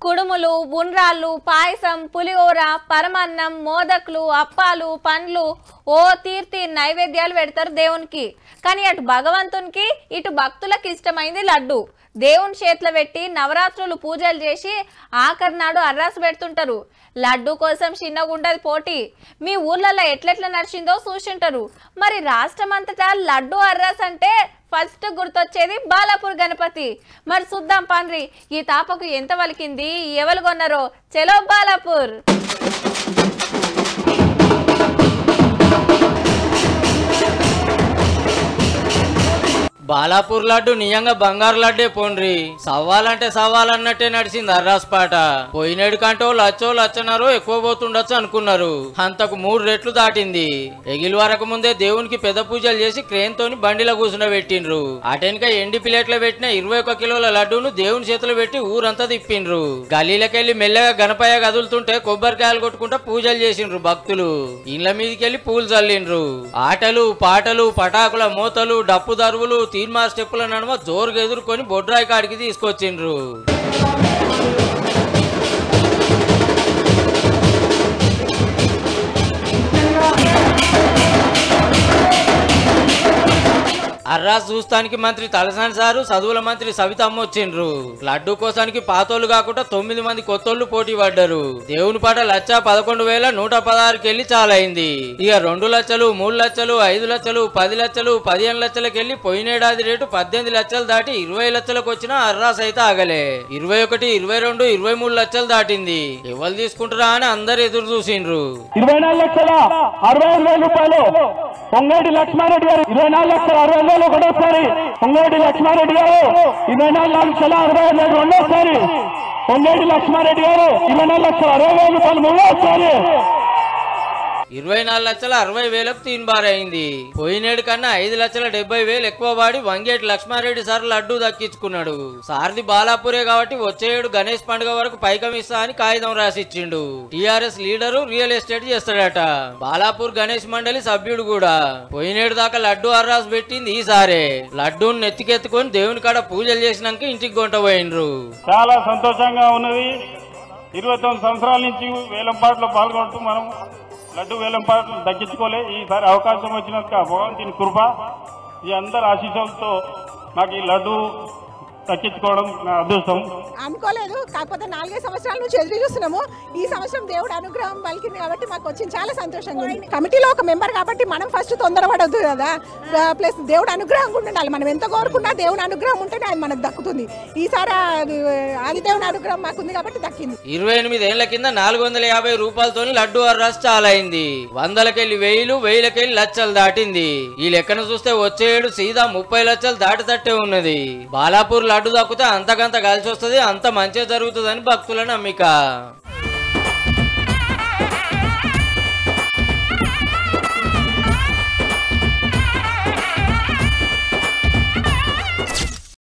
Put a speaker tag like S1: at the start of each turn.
S1: కుడుములు ఉండ్రాళ్ళు పాయసం పులిహోర పరమాన్నం మోదకులు అప్పాలు పండ్లు ఓ తీర్తి నైవేద్యాలు పెడతారు దేవునికి కానీ అటు భగవంతునికి ఇటు భక్తులకు ఇష్టమైంది లడ్డు దేవుని చేతిలో పెట్టి నవరాత్రులు పూజలు చేసి ఆఖరి నాడు అర్రాసు పెడుతుంటారు లడ్డు కోసం చిన్నగుండదు పోటీ మీ ఊర్లలో ఎట్లెట్లా నడిచిందో చూసింటారు మరి రాష్ట్రం అంతటా లడ్డు అర్రాస్ అంటే ఫస్ట్ గుర్తొచ్చేది బాలాపూర్ గణపతి మరి చూద్దాం పండ్రి ఈ తాపకు ఎంత వలికింది ఎవరు కొన్నారో చెలో బాలాపూర్
S2: బాలాపూర్ లడ్డు నిజంగా బంగారు లడ్డే పోండ్రి సవ్వాలంటే సవ్వాలన్నట్టే నడిచింది అర్రాస్ పాట పోయినేడు కంటో లచ్చో లచ్చనారో ఎక్కువ పోతుండొచ్చు అనుకున్నారు అంతకు మూడు రెట్లు దాటింది ఎగిలి వరకు ముందే దేవునికి పెద్ద పూజలు చేసి క్రేన్ తోని బండిలో కూర్చుండబెట్టిండ్రు అటెనక ఎండి ప్లేట్లో పెట్టిన ఇరవై ఒక్క కిలోల లడ్డూను దేవుని చేతిలో పెట్టి ఊరంతా తిప్పిండ్రు గలీలకెళ్లి మెల్లగా గణపయ్య కదులుతుంటే కొబ్బరికాయలు కొట్టుకుంటా పూజలు చేసిండ్రు భక్తులు ఇండ్ల మీదకెళ్లి పూలు చల్లిండ్రు ఆటలు పాటలు పటాకుల మూతలు డప్పు దరువులు తీర్మా స్టెప్పుల నడుమ జోరుగా ఎదుర్కొని బొడ్రాయి కాడికి తీసుకొచ్చిండ్రు అర్రాస్ చూస్తానికి మంత్రి తలసాని సారు చదువుల మంత్రి సవితమ్మ వచ్చిండ్రు లడ్డు కోసానికి పాతోళ్ళు కాకుండా తొమ్మిది మంది కొత్తోళ్ళు పోటీ పడ్డారు దేవుని పాట లచ్చ పదకొండు వేల నూట పదహారుకి వెళ్ళి చాలైంది ఇక రెండు లక్షలు మూడు లక్షలు ఐదు లక్షలు పది లక్షలు పదిహేను లక్షలకి వెళ్ళి పోయినేడాది రేటు పద్దెనిమిది లక్షలు దాటి ఇరవై లక్షలకు వచ్చిన అర్రాస్ అయితే ఆగలే ఇరవై ఒకటి ఇరవై రెండు ఇరవై మూడు లక్షలు దాటింది ఎవరు తీసుకుంటారా అని అందరు ఎదురు చూసిండ్రు
S3: ఇరవై నాలుగు లక్షల అరవై ఐదు వేల రూపాయలు పొంగేటి లక్ష్మారెడ్డి గారు ఇరవై నాలుగు లక్షల అరవై ఐదు వేలు ఒకటోసారి పొంగేటి లక్ష్మారెడ్డి గారు ఇరవై నాలుగు లక్షల అరవై ఐదు వేలు రెండోసారి పొంగేటి లక్ష్మారెడ్డి గారు ఇరవై నాలుగు లక్షల అరవై వేల రూపాయలు మూడోసారి
S2: ఇరవై నాలుగు లక్షల అరవై వేలకు తీన్ బార్ అయింది పోయినేడు కన్నా ఐదు లక్షల డెబ్బై వేలు ఎక్కువ వాడి వంగేటి లక్ష్మారెడ్డి సార్ లడ్డు దక్కించుకున్నాడు సారథి బాలాపూరే కాబట్టి వచ్చే ఏడు గణేష్ పండుగ వరకు పైకం ఇస్తా అని కాగితం రాసిచ్చిండు టిఆర్ఎస్ లీడరు రియల్ ఎస్టేట్ చేస్తాడట బాలాపూర్ గణేష్ మండలి సభ్యుడు కూడా పోయినేడు దాకా లడ్డు అర్రాసు పెట్టింది ఈసారే లడ్డూని నెత్తికెత్తుకొని దేవుని కాడ పూజలు చేసినాక ఇంటికి గొంట పోయిండ్రు
S3: చాలా సంతోషంగా ఉన్నది ఇరవై తొమ్మిది సంవత్సరాల నుంచి వేలంపాటలో పాల్గొంటూ మనం లడ్డు వేలంపాటలు దక్కించుకోలే ఈసారి అవకాశం వచ్చినందుకు ఆ భగవంతుని కృప ఈ అందరి ఆశీస్సులతో నాకు ఈ లడ్డు దక్కించుకోవడం నా అదృష్టం
S4: అనుకోలేదు కాకపోతే నాలుగైదు సంవత్సరాల నుంచి ఎదురు చూస్తున్నాము ఈ సంవత్సరం దేవుడు అనుగ్రహం పలికింది కాబట్టి మాకు వచ్చింది చాలా సంతోషంగా ఉంది కమిటీలో ఒక మెంబర్ కాబట్టి మనం ఫస్ట్ తొందరపడొద్దు కదా ప్లస్ దేవుడు అనుగ్రహం కూడా ఉండాలి మనం ఎంత కోరుకున్నా దేవుడు అనుగ్రహం ఉంటేనే అది మనకు దక్కుతుంది ఈసారి అది ఆది దేవుని అనుగ్రహం మాకుంది కాబట్టి దక్కింది
S2: ఇరవై ఎనిమిది ఏళ్ల కింద నాలుగు వందల యాభై రూపాయలతో లడ్డు అర్రాస్ చాలా అయింది వందలకెళ్ళి వెయ్యిలు వెయ్యిలకెళ్ళి లక్షలు దాటింది ఈ లెక్కన చూస్తే వచ్చే ఏడు సీదా ముప్పై లక్షలు దాటి తట్టే ఉన్నది బాలాపూర్ లడ్డు దక్కితే అంతకంత కలిసి వస్తుంది అంత మంచిగా జరుగుతుందని భక్తుల నమ్మిక